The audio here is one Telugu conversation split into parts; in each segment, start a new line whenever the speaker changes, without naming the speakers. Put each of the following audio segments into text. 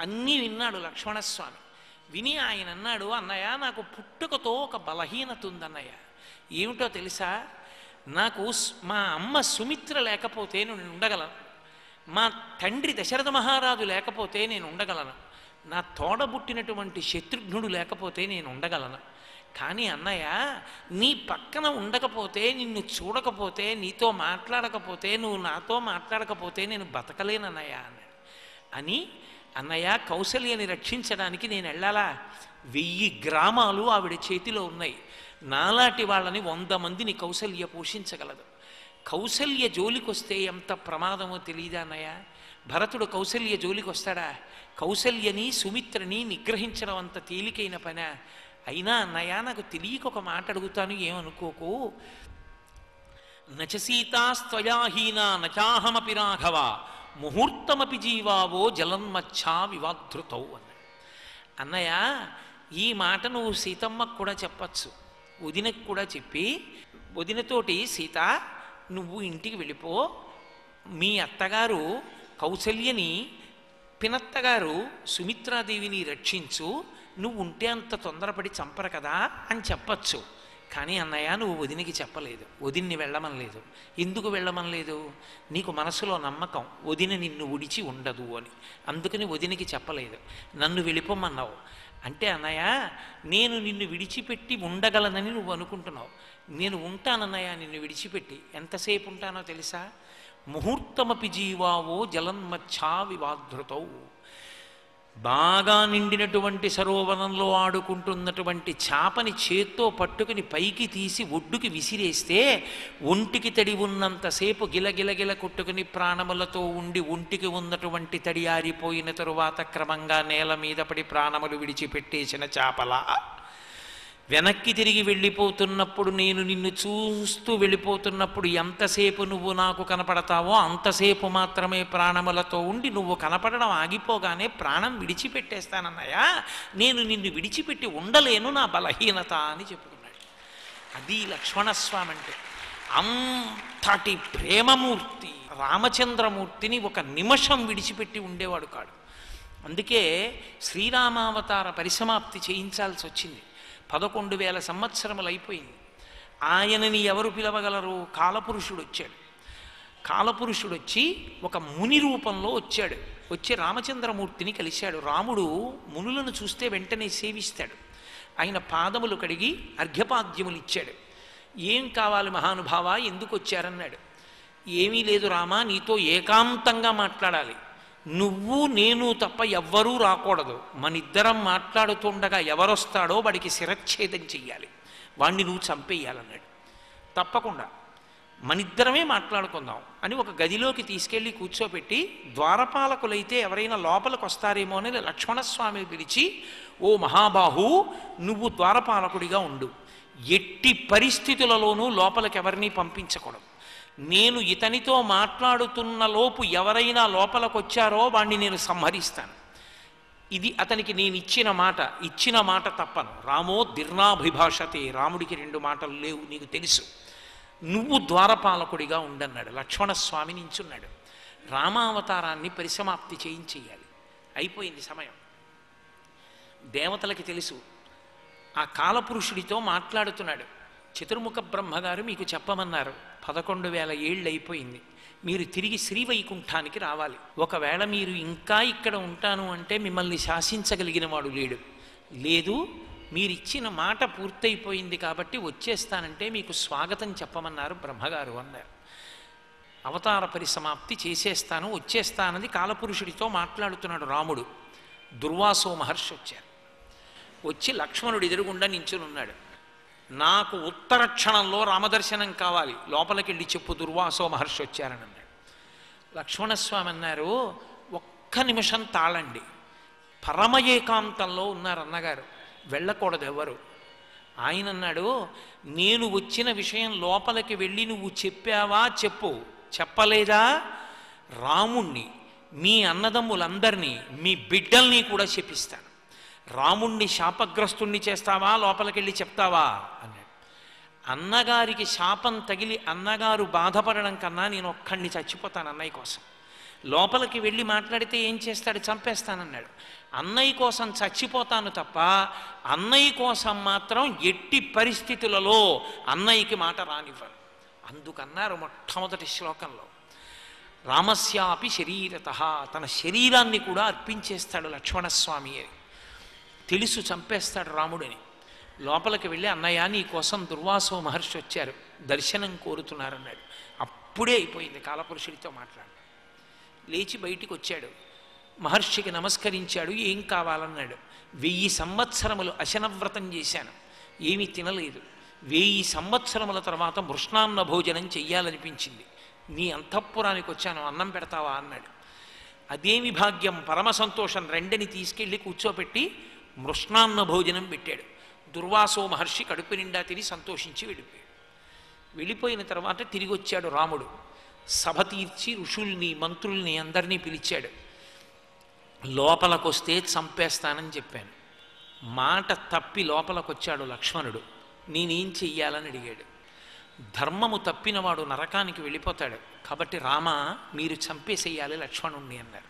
అన్నీ విన్నాడు లక్ష్మణస్వామి విని ఆయన అన్నాడు అన్నయ్య నాకు పుట్టుకతో ఒక బలహీనత ఉందన్నయ్య ఏమిటో తెలుసా నాకు స్- మా అమ్మ సుమిత్ర లేకపోతే నేను ఉండగలను మా తండ్రి దశరథ మహారాజు లేకపోతే నేను ఉండగలను నా తోడబుట్టినటువంటి శత్రుఘ్నుడు లేకపోతే నేను ఉండగలను కానీ అన్నయ్య నీ పక్కన ఉండకపోతే నిన్ను చూడకపోతే నీతో మాట్లాడకపోతే నువ్వు నాతో మాట్లాడకపోతే నేను బతకలేనన్నయ్య అన్నాడు అని అన్నయ్య కౌసల్యని రక్షించడానికి నేను వెళ్ళాలా వెయ్యి గ్రామాలు ఆవిడ చేతిలో ఉన్నాయి నాలాంటి వాళ్ళని వంద మందిని కౌసల్య పోషించగలదు కౌసల్య జోలికొస్తే ఎంత ప్రమాదమో తెలియదా అన్నయ్య భరతుడు కౌసల్య జోలికి వస్తాడా కౌసల్యని సుమిత్రని నిగ్రహించడం అంత తేలికైన పనా అయినా అన్నయ్య నాకు తెలియక ఒక మాట అడుగుతాను ఏమనుకోకు నచ సీతాస్త్వయాహీనా నచాహమపి రాఘవ ముహూర్తమపి జీవావో జలన్మచ్చా వివాధృతౌ అన్నాడు అన్నయ్య ఈ మాట నువ్వు సీతమ్మకు కూడా చెప్పచ్చు వదినకు కూడా చెప్పి వదినతోటి సీత నువ్వు ఇంటికి వెళ్ళిపో మీ అత్తగారు కౌసల్యని పినత్తగారు సుమిత్రాదేవిని రక్షించు నువ్వు ఉంటే అంత తొందరపడి చంపరు కదా అని చెప్పచ్చు కానీ అన్నయ్య నువ్వు వదినికి చెప్పలేదు వదిన్ని వెళ్ళమనలేదు ఎందుకు వెళ్ళమనలేదు నీకు మనసులో నమ్మకం వదిన నిన్ను ఉడిచి ఉండదు అని అందుకని వదినికి చెప్పలేదు నన్ను వెళ్ళిపోమన్నావు అంటే అన్నయ్య నేను నిన్ను విడిచిపెట్టి ఉండగలనని నువ్వు అనుకుంటున్నావు నేను ఉంటానన్నయ్య నిన్ను విడిచిపెట్టి ఎంతసేపు ఉంటానో తెలుసా ముహూర్తమపి జీవావో జలన్మచ్చా వివాధృతౌ బాగా నిండినటువంటి సరోవరంలో ఆడుకుంటున్నటువంటి చాపని చేత్తో పట్టుకుని పైకి తీసి ఒడ్డుకి విసిరేస్తే ఒంటికి తడి ఉన్నంతసేపు గిలగిలగిల కొట్టుకుని ప్రాణములతో ఉండి ఒంటికి ఉన్నటువంటి తడి ఆరిపోయిన తరువాత క్రమంగా నేల మీద పడి ప్రాణములు విడిచిపెట్టేసిన చాపల వెనక్కి తిరిగి వెళ్ళిపోతున్నప్పుడు నేను నిన్ను చూస్తూ వెళ్ళిపోతున్నప్పుడు ఎంతసేపు నువ్వు నాకు కనపడతావో అంతసేపు మాత్రమే ప్రాణములతో ఉండి నువ్వు కనపడడం ఆగిపోగానే ప్రాణం విడిచిపెట్టేస్తానన్నయ్యా నేను నిన్ను విడిచిపెట్టి ఉండలేను నా బలహీనత అని చెప్పుకున్నాడు అది లక్ష్మణస్వామి అంటే అంతటి ప్రేమమూర్తి రామచంద్రమూర్తిని ఒక నిమిషం విడిచిపెట్టి ఉండేవాడు కాడు అందుకే శ్రీరామావతార పరిసమాప్తి చేయించాల్సి వచ్చింది పదకొండు వేల సంవత్సరములు అయిపోయింది ఆయనని ఎవరు పిలవగలరు కాలపురుషుడు వచ్చాడు కాలపురుషుడు వచ్చి ఒక ముని రూపంలో వచ్చాడు వచ్చి రామచంద్రమూర్తిని కలిశాడు రాముడు మునులను చూస్తే వెంటనే సేవిస్తాడు ఆయన పాదములు కడిగి అర్ఘ్యపాద్యములు ఇచ్చాడు ఏం కావాలి మహానుభావ ఎందుకు వచ్చారన్నాడు ఏమీ లేదు రామా నీతో ఏకాంతంగా మాట్లాడాలి నువ్వు నేను తప్ప ఎవ్వరూ రాకూడదు మనిద్దరం మాట్లాడుతుండగా ఎవరొస్తాడో వాడికి శిరచ్ఛేదం చెయ్యాలి వాణ్ణి నువ్వు చంపేయాలన్నాడు తప్పకుండా మనిద్దరమే మాట్లాడుకుందాం అని ఒక గదిలోకి తీసుకెళ్ళి కూర్చోపెట్టి ద్వారపాలకులైతే ఎవరైనా లోపలికి వస్తారేమో అని లక్ష్మణస్వామిని పిలిచి ఓ మహాబాహు నువ్వు ద్వారపాలకుడిగా ఉండు ఎట్టి పరిస్థితులలోనూ లోపలికి ఎవరిని పంపించకూడదు నేను ఇతనితో మాట్లాడుతున్న లోపు ఎవరైనా లోపలికి వచ్చారో వాణ్ణి నేను సంహరిస్తాను ఇది అతనికి నేను ఇచ్చిన మాట ఇచ్చిన మాట తప్పను రామో దిర్నాభిభాషతే రాముడికి రెండు మాటలు లేవు నీకు తెలుసు నువ్వు ద్వారపాలకుడిగా ఉండన్నాడు లక్ష్మణస్వామి నించున్నాడు రామావతారాన్ని పరిసమాప్తి చేయించేయాలి అయిపోయింది సమయం దేవతలకి తెలుసు ఆ కాలపురుషుడితో మాట్లాడుతున్నాడు చతుర్ముఖ బ్రహ్మగారు మీకు చెప్పమన్నారు పదకొండు వేల ఏళ్ళు అయిపోయింది మీరు తిరిగి శ్రీవైకుంఠానికి రావాలి ఒకవేళ మీరు ఇంకా ఇక్కడ ఉంటాను అంటే మిమ్మల్ని శాసించగలిగిన వాడు లేడు లేదు మీరు ఇచ్చిన మాట పూర్తయిపోయింది కాబట్టి వచ్చేస్తానంటే మీకు స్వాగతం చెప్పమన్నారు బ్రహ్మగారు అన్నారు అవతార పరిసమాప్తి చేసేస్తాను వచ్చేస్తానని కాలపురుషుడితో మాట్లాడుతున్నాడు రాముడు దుర్వాసో మహర్షి వచ్చారు వచ్చి లక్ష్మణుడు ఎదురుగుండా నించుని ఉన్నాడు నాకు ఉత్తర క్షణంలో రామదర్శనం కావాలి లోపలికి వెళ్ళి చెప్పు దుర్వాసో మహర్షి వచ్చారని అన్నాడు లక్ష్మణస్వామి అన్నారు ఒక్క నిమిషం తాళండి పరమ ఏకాంతంలో ఉన్నారు అన్నగారు వెళ్ళకూడదు ఎవరు ఆయన అన్నాడు నేను వచ్చిన విషయం లోపలికి వెళ్ళి నువ్వు చెప్పావా చెప్పు చెప్పలేదా రాముణ్ణి మీ అన్నదమ్ములందరినీ మీ బిడ్డల్ని కూడా శపిస్తాను రాముణ్ణి శాపగ్రస్తుణ్ణి చేస్తావా లోపలికెళ్ళి చెప్తావా అన్నాడు అన్నగారికి శాపం తగిలి అన్నగారు బాధపడడం కన్నా నేను ఒక్కడిని చచ్చిపోతాను అన్నయ్య కోసం లోపలికి వెళ్ళి మాట్లాడితే ఏం చేస్తాడు చంపేస్తానన్నాడు అన్నయ్య కోసం చచ్చిపోతాను తప్ప అన్నయ్య కోసం మాత్రం ఎట్టి పరిస్థితులలో అన్నయ్యకి మాట రానివ్వను అందుకన్నారు మొట్టమొదటి శ్లోకంలో రామస్యాపి శరీరత తన శరీరాన్ని కూడా అర్పించేస్తాడు లక్ష్మణస్వామి అని తెలుసు చంపేస్తాడు రాముడిని లోపలికి వెళ్ళి అన్నయ్య నీ కోసం దుర్వాసో మహర్షి వచ్చారు దర్శనం కోరుతున్నారన్నాడు అప్పుడే అయిపోయింది కాలపురుషుడితో మాట్లాడు లేచి బయటికి వచ్చాడు మహర్షికి నమస్కరించాడు ఏం కావాలన్నాడు వెయ్యి సంవత్సరములు అశనవ్రతం చేశాను ఏమీ తినలేదు వెయ్యి సంవత్సరముల తర్వాత మృష్ణాన్న భోజనం చెయ్యాలనిపించింది నీ అంతఃపురానికి వచ్చాను అన్నం పెడతావా అన్నాడు అదేమి భాగ్యం పరమ సంతోషం రెండని తీసుకెళ్ళి కూర్చోపెట్టి మృష్ణాన్న భోజనం పెట్టాడు దుర్వాసో మహర్షి కడుపు నిండా తిని సంతోషించి వెళ్ళిపోయాడు వెళ్ళిపోయిన తర్వాత తిరిగి వచ్చాడు రాముడు సభ తీర్చి ఋషుల్ని మంత్రుల్ని అందరినీ పిలిచాడు లోపలకొస్తే చంపేస్తానని చెప్పాను మాట తప్పి లోపలకొచ్చాడు లక్ష్మణుడు నేనేం చెయ్యాలని అడిగాడు ధర్మము తప్పినవాడు నరకానికి వెళ్ళిపోతాడు కాబట్టి రామ మీరు చంపేసేయాలి లక్ష్మణుణ్ణి అన్నారు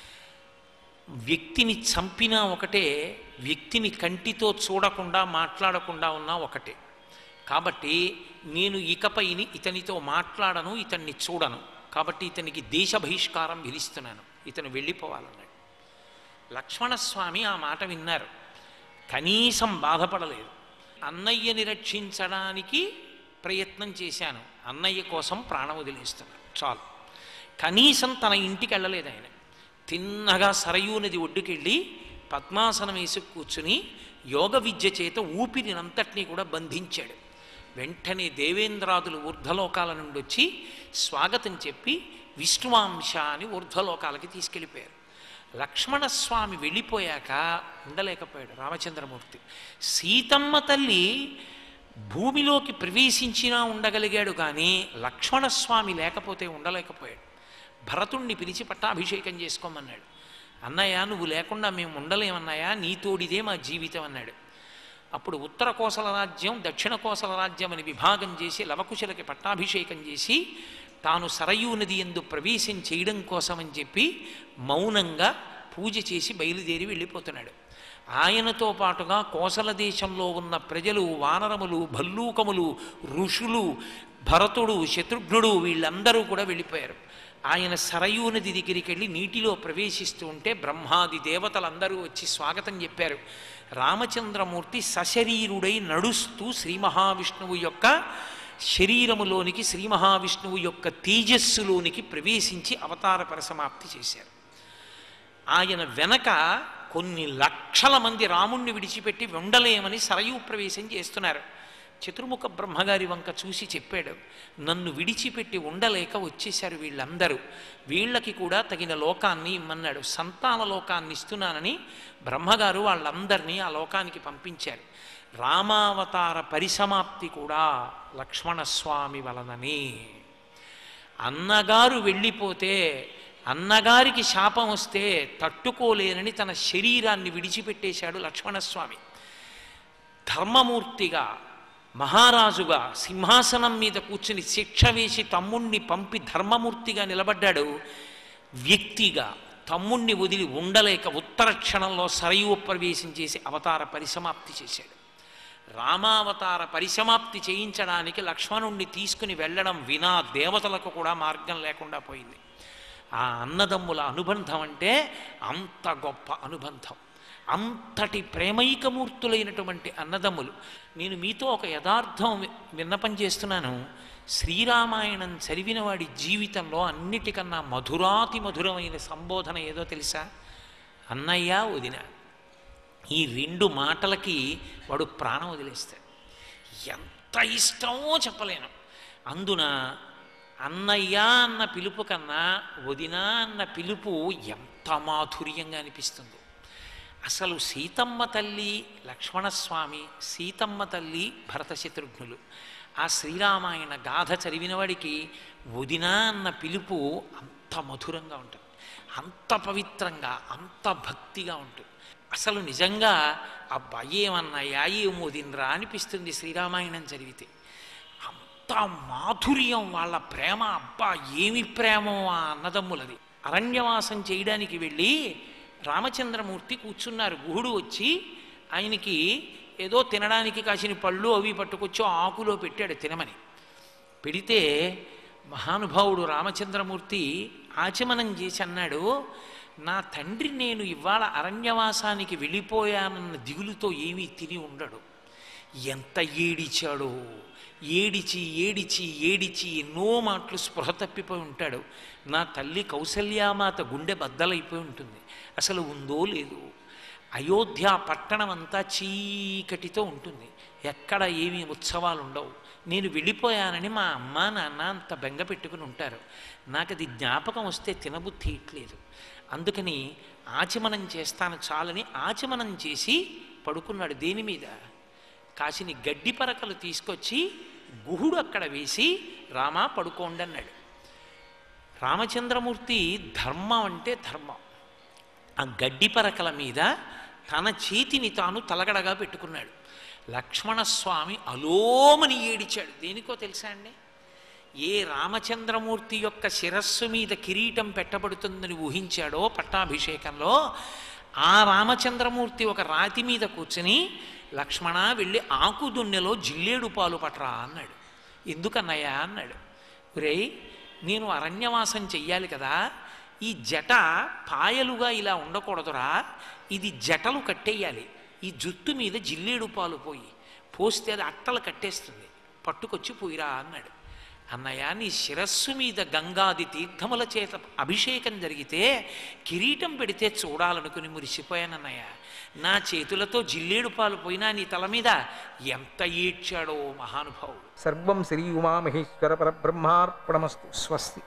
వ్యక్తిని చంపినా ఒకటే వ్యక్తిని కంటితో చూడకుండా మాట్లాడకుండా ఉన్నా ఒకటే కాబట్టి నేను ఇకపైని ఇతనితో మాట్లాడను ఇతన్ని చూడను కాబట్టి ఇతనికి దేశ బహిష్కారం విధిస్తున్నాను ఇతను వెళ్ళిపోవాలన్నాడు లక్ష్మణస్వామి ఆ మాట విన్నారు కనీసం బాధపడలేదు అన్నయ్యని రక్షించడానికి ప్రయత్నం చేశాను అన్నయ్య కోసం ప్రాణం వదిలేస్తున్నాను చాలు కనీసం తన ఇంటికి వెళ్ళలేదు ఆయన తిన్నగా సరయూ నది ఒడ్డుకెళ్ళి పద్మాసనం వేసి కూర్చుని యోగ విద్య చేత ఊపిరినంతటినీ కూడా బంధించాడు వెంటనే దేవేంద్రాదులు ఊర్ధ్వలోకాల నుండి వచ్చి స్వాగతం చెప్పి విష్ణువాంశ అని ఊర్ధ్వలోకాలకి తీసుకెళ్ళిపోయారు లక్ష్మణస్వామి వెళ్ళిపోయాక ఉండలేకపోయాడు రామచంద్రమూర్తి సీతమ్మ తల్లి భూమిలోకి ప్రవేశించినా ఉండగలిగాడు కానీ లక్ష్మణస్వామి లేకపోతే ఉండలేకపోయాడు భరతుణ్ణి పిలిచి పట్టాభిషేకం చేసుకోమన్నాడు అన్నయ్య నువ్వు లేకుండా మేము ఉండలేమన్నాయా నీతోడిదే మా జీవితం అన్నాడు అప్పుడు ఉత్తర కోసల రాజ్యం దక్షిణ కోసల రాజ్యం అని విభాగం చేసి లవకుశలకి పట్టాభిషేకం చేసి తాను సరయూ నది ఎందు ప్రవేశం చేయడం కోసమని చెప్పి మౌనంగా పూజ చేసి బయలుదేరి వెళ్ళిపోతున్నాడు ఆయనతో పాటుగా కోసల దేశంలో ఉన్న ప్రజలు వానరములు భల్లూకములు ఋషులు భరతుడు శత్రుఘ్నుడు వీళ్ళందరూ కూడా వెళ్ళిపోయారు ఆయన సరయూ నది దగ్గరికి వెళ్ళి నీటిలో ప్రవేశిస్తూ ఉంటే బ్రహ్మాది దేవతలందరూ వచ్చి స్వాగతం చెప్పారు రామచంద్రమూర్తి సశరీరుడై నడుస్తూ శ్రీ మహావిష్ణువు యొక్క శరీరములోనికి శ్రీ మహావిష్ణువు యొక్క తేజస్సులోనికి ప్రవేశించి అవతార పరిసమాప్తి చేశారు ఆయన వెనక కొన్ని లక్షల మంది రాముణ్ణి విడిచిపెట్టి ఉండలేమని సరయూ ప్రవేశం చేస్తున్నారు చతుర్ముఖ బ్రహ్మగారి వంక చూసి చెప్పాడు నన్ను విడిచిపెట్టి ఉండలేక వచ్చేశారు వీళ్ళందరూ వీళ్ళకి కూడా తగిన లోకాన్ని ఇమ్మన్నాడు సంతాన లోకాన్ని ఇస్తున్నానని బ్రహ్మగారు వాళ్ళందరినీ ఆ లోకానికి పంపించారు రామావతార పరిసమాప్తి కూడా లక్ష్మణస్వామి వలననే అన్నగారు వెళ్ళిపోతే అన్నగారికి శాపం వస్తే తట్టుకోలేనని తన శరీరాన్ని విడిచిపెట్టేశాడు లక్ష్మణస్వామి ధర్మమూర్తిగా మహారాజుగా సింహాసనం మీద కూర్చుని శిక్ష వేసి తమ్ముణ్ణి పంపి ధర్మమూర్తిగా నిలబడ్డాడు వ్యక్తిగా తమ్ముణ్ణి వదిలి ఉండలేక ఉత్తర క్షణంలో సరయూ ప్రవేశం చేసి అవతార పరిసమాప్తి చేశాడు రామావతార పరిసమాప్తి చేయించడానికి లక్ష్మణుణ్ణి తీసుకుని వెళ్ళడం వినా దేవతలకు కూడా మార్గం లేకుండా పోయింది ఆ అన్నదమ్ముల అనుబంధం అంటే అంత గొప్ప అనుబంధం అంతటి ప్రేమైకమూర్తులైనటువంటి అన్నదమ్ములు నేను మీతో ఒక యథార్థం వి- విన్నపం చేస్తున్నాను శ్రీరామాయణం చదివిన వాడి జీవితంలో అన్నిటికన్నా మధురాతి మధురమైన సంబోధన ఏదో తెలుసా అన్నయ్య వదిన ఈ రెండు మాటలకి వాడు ప్రాణం వదిలేస్తాడు ఎంత ఇష్టమో చెప్పలేను అందున అన్నయ్య అన్న పిలుపు కన్నా వదిన అన్న పిలుపు ఎంత మాధుర్యంగా అనిపిస్తుందో అసలు సీతమ్మ తల్లి లక్ష్మణస్వామి సీతమ్మ తల్లి భరత శత్రుఘ్నులు ఆ శ్రీరామాయణ గాథ చదివిన వాడికి వదిన అన్న పిలుపు అంత మధురంగా ఉంటుంది అంత పవిత్రంగా అంత భక్తిగా ఉంటుంది అసలు నిజంగా అబ్బా ఏమన్నాయా ఏం వదినరా అనిపిస్తుంది శ్రీరామాయణం చదివితే అంత మాధుర్యం వాళ్ళ ప్రేమ అబ్బా ఏమి ప్రేమో ఆ అన్నదమ్ములది అరణ్యవాసం చేయడానికి వెళ్ళి రామచంద్రమూర్తి కూర్చున్నారు గుహుడు వచ్చి ఆయనకి ఏదో తినడానికి కాసిన పళ్ళు అవి పట్టుకొచ్చి ఆకులో పెట్టాడు తినమని పెడితే మహానుభావుడు రామచంద్రమూర్తి ఆచమనం చేసి అన్నాడు నా తండ్రి నేను ఇవాళ అరణ్యవాసానికి వెళ్ళిపోయానన్న దిగులుతో ఏమీ తిని ఉండడు ఎంత ఏడిచాడో ఏడిచి ఏడిచి ఏడిచి ఎన్నో మాటలు స్పృహ తప్పిపోయి ఉంటాడు నా తల్లి కౌసల్యామాత గుండె బద్దలైపోయి ఉంటుంది అసలు ఉందో లేదు అయోధ్య పట్టణం అంతా చీకటితో ఉంటుంది ఎక్కడ ఏమీ ఉత్సవాలు ఉండవు నేను వెళ్ళిపోయానని మా అమ్మ నాన్న అంత బెంగ పెట్టుకుని ఉంటారు నాకు అది జ్ఞాపకం వస్తే తినబుద్ధి ఇట్లేదు అందుకని ఆచమనం చేస్తాను చాలని ఆచమనం చేసి పడుకున్నాడు దేని మీద కాసిని గడ్డి పరకలు తీసుకొచ్చి గుహుడు అక్కడ వేసి రామా పడుకోండి అన్నాడు రామచంద్రమూర్తి ధర్మం అంటే ధర్మం ఆ గడ్డి పరకల మీద తన చేతిని తాను తలగడగా పెట్టుకున్నాడు లక్ష్మణస్వామి అలోమని ఏడిచాడు దేనికో తెలుసా అండి ఏ రామచంద్రమూర్తి యొక్క శిరస్సు మీద కిరీటం పెట్టబడుతుందని ఊహించాడో పట్టాభిషేకంలో ఆ రామచంద్రమూర్తి ఒక రాతి మీద కూర్చుని లక్ష్మణ వెళ్ళి ఆకు దున్నెలో జిల్లేడు పాలు పట్రా అన్నాడు ఎందుకన్నయ్యా అన్నాడు ఒరేయ్ నేను అరణ్యవాసం చెయ్యాలి కదా ఈ జట పాయలుగా ఇలా ఉండకూడదురా ఇది జటలు కట్టేయాలి ఈ జుట్టు మీద జిల్లేడు పాలు పోయి పోస్తే అది అట్టలు కట్టేస్తుంది పట్టుకొచ్చి పోయిరా అన్నాడు అన్నయ్య నీ శిరస్సు మీద గంగాది తీర్థముల చేత అభిషేకం జరిగితే కిరీటం పెడితే చూడాలనుకుని మురిసిపోయానన్నయ్య నా చేతులతో జిల్లేడు పాలు పోయినా నీ తల మీద ఎంత ఏడ్చాడో మహానుభావుడు
సర్వం శ్రీ ఉమామహేశ్వర పరబ్రహ్మార్పణమస్తు స్వస్తి